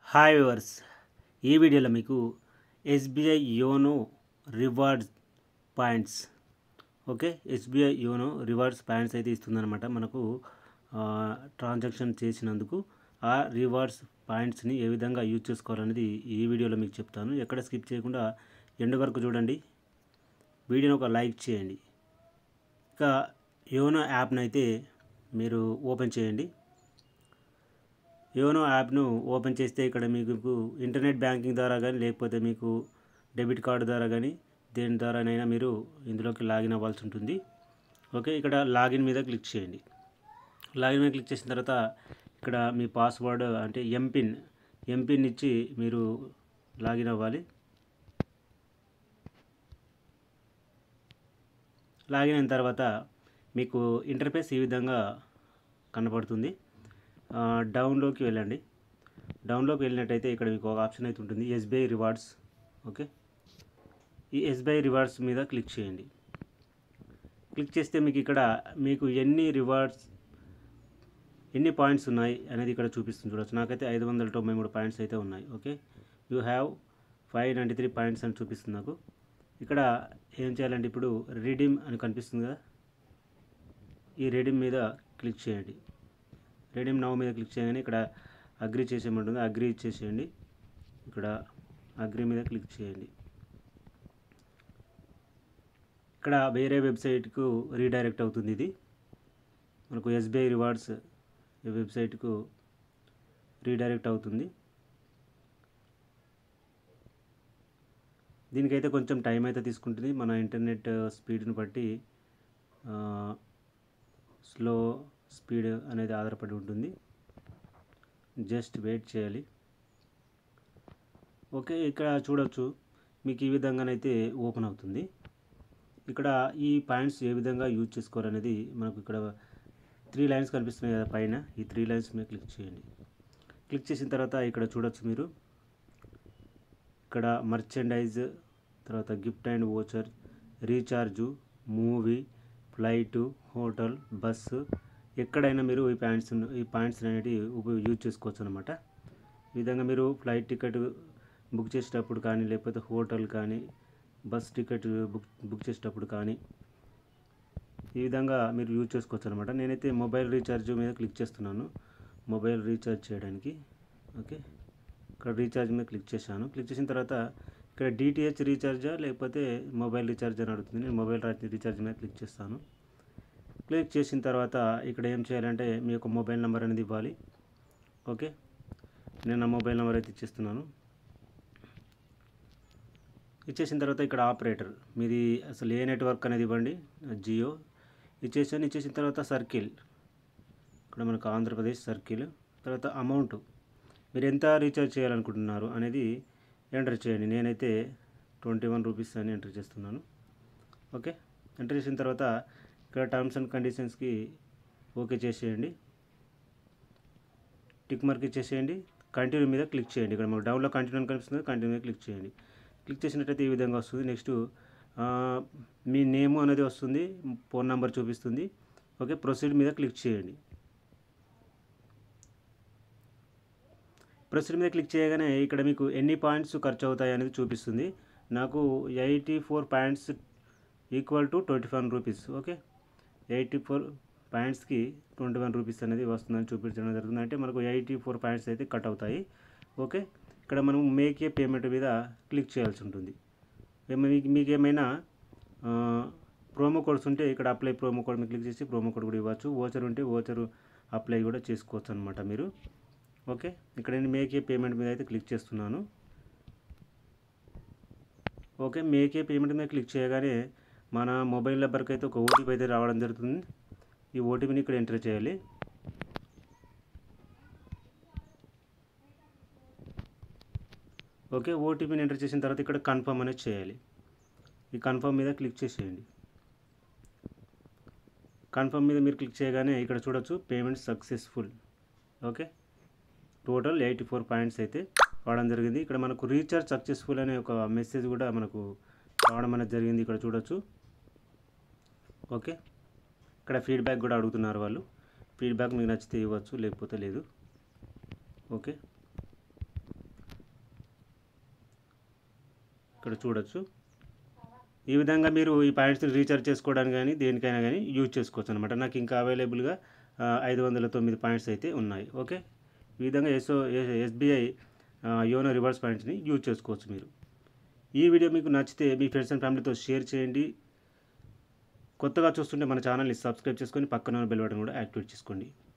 hi viewers ఈ వీడియోలో మీకు SBI YONO rewards points okay SBI YONO rewards points అయితే ఇస్తుందన్నమాట మనకు ట్రాన్సాక్షన్ చేసినందుకు ఆ రివార్డ్స్ పాయింట్స్ని ఏ విధంగా యూజ్ చేసుకోవాలనేది ఈ వీడియోలో మీకు చెప్తాను ఎక్కడ స్కిప్ చేయకుండా ఎండ్ వరకు చూడండి వీడియోని ఒక లైక్ చేయండి ఇక యోనో యాప్ని అయితే మీరు ఓపెన్ చేయండి యోనో యాప్ను ఓపెన్ చేస్తే ఇక్కడ మీకు ఇంటర్నెట్ బ్యాంకింగ్ ద్వారా కానీ లేకపోతే మీకు డెబిట్ కార్డు ద్వారా కానీ దేని ద్వారానైనా మీరు ఇందులోకి లాగిన్ అవ్వాల్సి ఉంటుంది ఓకే ఇక్కడ లాగిన్ మీద క్లిక్ చేయండి లాగిన్ మీద క్లిక్ చేసిన తర్వాత ఇక్కడ మీ పాస్వర్డ్ అంటే ఎంపిన్ ఎంపిన్ ఇచ్చి మీరు లాగిన్ అవ్వాలి లాగిన్ అయిన తర్వాత మీకు ఇంటర్ఫేస్ ఈ విధంగా కనపడుతుంది ఆ, డౌన్లోకి వెళ్ళండి డౌన్లోకి వెళ్ళినట్టయితే ఇక్కడ మీకు ఒక ఆప్షన్ అయితే ఉంటుంది ఎస్బీఐ రివార్డ్స్ ఓకే ఈ ఎస్బీఐ రివార్డ్స్ మీద క్లిక్ చేయండి క్లిక్ చేస్తే మీకు ఇక్కడ మీకు ఎన్ని రివార్డ్స్ ఎన్ని పాయింట్స్ ఉన్నాయి అనేది ఇక్కడ చూపిస్తుంది చూడొచ్చు నాకైతే ఐదు వందల తొంభై మూడు పాయింట్స్ అయితే ఉన్నాయి okay you have five ninety three points అని చూపిస్తుంది నాకు ఇక్కడ ఏం చేయాలంటే ఇప్పుడు రిడీమ్ అని కనిపిస్తుంది కదా ఈ రిడీమ్ మీద క్లిక్ చేయండి రిడీమ్ నవ్ మీద క్లిక్ చేయగానే ఇక్కడ అగ్రి చేసేయమంటుంది అగ్రి ఇచ్చేసేయండి ఇక్కడ అగ్రి మీద క్లిక్ చేయండి ఇక్కడ వేరే వెబ్సైట్కు రీడైరెక్ట్ అవుతుంది ఇది మనకు ఎస్బీఐ రివార్డ్స్ ఈ వెబ్సైట్కు రీడైరెక్ట్ అవుతుంది దీనికైతే కొంచెం టైం అయితే తీసుకుంటుంది మన ఇంటర్నెట్ స్పీడ్ని బట్టి స్లో స్పీడ్ అనేది ఆధారపడి ఉంటుంది జస్ట్ వెయిట్ చేయాలి ఓకే ఇక్కడ చూడొచ్చు మీకు ఈ విధంగానైతే ఓపెన్ అవుతుంది ఇక్కడ ఈ పాయింట్స్ ఏ విధంగా యూజ్ చేసుకోవాలనేది మనకు ఇక్కడ త్రీ లైన్స్ కనిపిస్తున్నాయి కదా పైన ఈ త్రీ లైన్స్ మీద క్లిక్ చేయండి క్లిక్ చేసిన తర్వాత ఇక్కడ చూడొచ్చు మీరు ఇక్కడ మర్చెండైజ్ తర్వాత gift and voucher recharge movie flight hotel bus ఎక్కడైనా మీరు ఈ పాయింట్స్ ఈ పాయింట్స్ అనేవి ఉపయోగ యూజ్ చేసుకోవచ్చు అనమాట ఈ విధంగా మీరు ఫ్లైట్ టికెట్ బుక్ చేసేటప్పుడు కానీ లేకపోతే హోటల్ కానీ బస్ టికెట్ బుక్ బుక్ చేసేటప్పుడు కానీ ఈ విధంగా మీరు యూజ్ చేసుకోవచ్చు అనమాట నేనైతే మొబైల్ రీఛార్జ్ మీద క్లిక్ చేస్తున్నాను మొబైల్ రీఛార్జ్ చేయడానికి ఓకే ఇక్కడ రీఛార్జ్ మీద క్లిక్ చేశాను క్లిక్ చేసిన తర్వాత ఇక్కడ డిటిహెచ్ రీఛార్జా లేకపోతే మొబైల్ రీఛార్జ్ అని అడుగుతుంది నేను మొబైల్ రీఛార్జ్ మీద క్లిక్ చేస్తాను క్లిక్ చేసిన తర్వాత ఇక్కడ ఏం చేయాలంటే మీ యొక్క మొబైల్ నెంబర్ అనేది ఇవ్వాలి ఓకే నేను నా మొబైల్ నెంబర్ అయితే ఇచ్చేస్తున్నాను ఇచ్చేసిన తర్వాత ఇక్కడ ఆపరేటర్ మీది అసలు ఏ నెట్వర్క్ అనేది ఇవ్వండి జియో ఇచ్చేసాను ఇచ్చేసిన తర్వాత సర్కిల్ ఇక్కడ మనకు ఆంధ్రప్రదేశ్ సర్కిల్ తర్వాత అమౌంట్ మీరు ఎంత రీఛార్జ్ చేయాలనుకుంటున్నారు అనేది ఎంటర్ చేయండి నేనైతే ట్వంటీ వన్ రూపీస్ అని ఎంటర్ చేస్తున్నాను ఓకే ఎంటర్ చేసిన తర్వాత ఇక్కడ టర్మ్స్ అండ్ కండిషన్స్కి ఓకే చేసేయండి టిక్ మార్క్ ఇచ్చేసేయండి కంటిన్యూ మీద క్లిక్ చేయండి ఇక్కడ మనకు డౌన్లో కంటిన్యూ అని కనిపిస్తుంది కంటిన్యూ మీద క్లిక్ చేయండి క్లిక్ చేసినట్టయితే ఈ విధంగా వస్తుంది నెక్స్ట్ మీ నేమ్ అనేది వస్తుంది ఫోన్ నెంబర్ చూపిస్తుంది ఓకే ప్రొసీడ్ మీద క్లిక్ చేయండి ప్రొసీడ్ మీద క్లిక్ చేయగానే ఇక్కడ మీకు ఎన్ని పాయింట్స్ ఖర్చు అవుతాయి అనేది చూపిస్తుంది నాకు eighty four points equal to twenty one rupees okay eighty four పాయింట్స్కి ట్వంటీ వన్ రూపీస్ అనేది వస్తుందని చూపించడం జరుగుతుంది అంటే మనకు ఎయిటీ ఫోర్ పాయింట్స్ అయితే కట్ అవుతాయి ఓకే ఇక్కడ మనం మేక్ ఏ పేమెంట్ మీద క్లిక్ చేయాల్సి ఉంటుంది మీకు మీకు ఏమైనా ప్రోమో కోడ్స్ ఉంటే ఇక్కడ అప్లై ప్రోమో కోడ్ మీద క్లిక్ చేసి ప్రోమో కోడ్ కూడా ఇవ్వచ్చు ఓచర్ ఉంటే ఓచర్ అప్లై కూడా చేసుకోవచ్చు అనమాట మీరు ఓకే ఇక్కడ నేను మేక్ ఏ పేమెంట్ మీద అయితే క్లిక్ చేస్తున్నాను ఓకే మేక్ ఏ పేమెంట్ మీద క్లిక్ చేయగానే మన మొబైల్ నెంబర్కి అయితే ఒక ఓటీపీ అయితే రావడం జరుగుతుంది ఈ ఓటీపీని ఇక్కడ ఎంటర్ చేయాలి ఓకే ఓటీపీని ఎంటర్ చేసిన తర్వాత ఇక్కడ కన్ఫర్మ్ అనేది చేయాలి ఈ కన్ఫర్మ్ మీద క్లిక్ చేసేయండి కన్ఫర్మ్ మీద మీరు క్లిక్ చేయగానే ఇక్కడ చూడొచ్చు payment successful okay total eighty four points అయితే రావడం జరిగింది ఇక్కడ మనకు రీఛార్జ్ సక్సెస్ఫుల్ అనే ఒక మెసేజ్ కూడా మనకు రావడం అనేది జరిగింది ఇక్కడ చూడొచ్చు ఓకే ఇక్కడ ఫీడ్బ్యాక్ కూడా అడుగుతున్నారు వాళ్ళు ఫీడ్బ్యాక్ మీకు నచ్చితే ఇవ్వచ్చు లేకపోతే లేదు ఓకే ఇక్కడ చూడొచ్చు ఈ విధంగా మీరు ఈ పాయింట్స్ని రీఛార్జ్ చేసుకోవడానికి కానీ దేనికైనా కానీ యూజ్ చేసుకోవచ్చు అనమాట నాకు ఇంకా అవైలబుల్గా ఐదు వందల తొమ్మిది పాయింట్స్ అయితే ఉన్నాయి ఓకే ఈ విధంగా ఎస్ఓ ఎస్బీఐ యోనో రివార్డ్స్ పాయింట్స్ని యూజ్ చేసుకోవచ్చు మీరు ఈ వీడియో మీకు నచ్చితే మీ ఫ్రెండ్స్ అండ్ ఫ్యామిలీతో షేర్ చేయండి కొత్తగా చూస్తుంటే మన ఛానల్ని సబ్స్క్రైబ్ చేసుకొని పక్కన బెల్ బటన్ కూడా యాక్టివేట్ చేసుకోండి